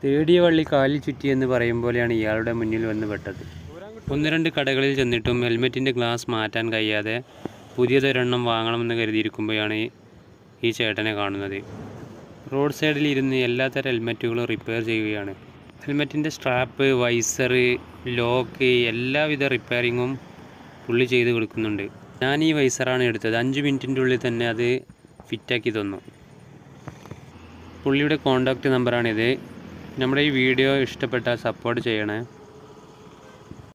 തേടിയ വള്ളി കാലിൽ ചുറ്റി എന്ന് പറയും പോലെയാണ് ഇയാളുടെ മുന്നിൽ വന്ന് പെട്ടത് ഒന്ന് രണ്ട് കടകളിൽ ചെന്നിട്ടും ഹെൽമെറ്റിൻ്റെ ഗ്ലാസ് മാറ്റാൻ കഴിയാതെ പുതിയതൊരെണ്ണം വാങ്ങണമെന്ന് കരുതിയിരിക്കുമ്പോഴാണ് ഈ ചേട്ടനെ കാണുന്നത് റോഡ് സൈഡിൽ ഇരുന്ന് എല്ലാത്തരം ഹെൽമെറ്റുകളും റിപ്പയർ ചെയ്യുകയാണ് ഹെൽമെറ്റിൻ്റെ സ്ട്രാപ്പ് വൈസർ ലോക്ക് എല്ലാവിധ റിപ്പയറിങ്ങും പുള്ളി ചെയ്ത് കൊടുക്കുന്നുണ്ട് ഞാൻ ഈ വൈസറാണ് എടുത്തത് അഞ്ച് മിനിറ്റിൻ്റെ ഉള്ളിൽ തന്നെ അത് ഫിറ്റാക്കി തന്നു പുള്ളിയുടെ കോണ്ടാക്റ്റ് നമ്പറാണിത് നമ്മുടെ ഈ വീഡിയോ ഇഷ്ടപ്പെട്ടാൽ സപ്പോർട്ട് ചെയ്യണേ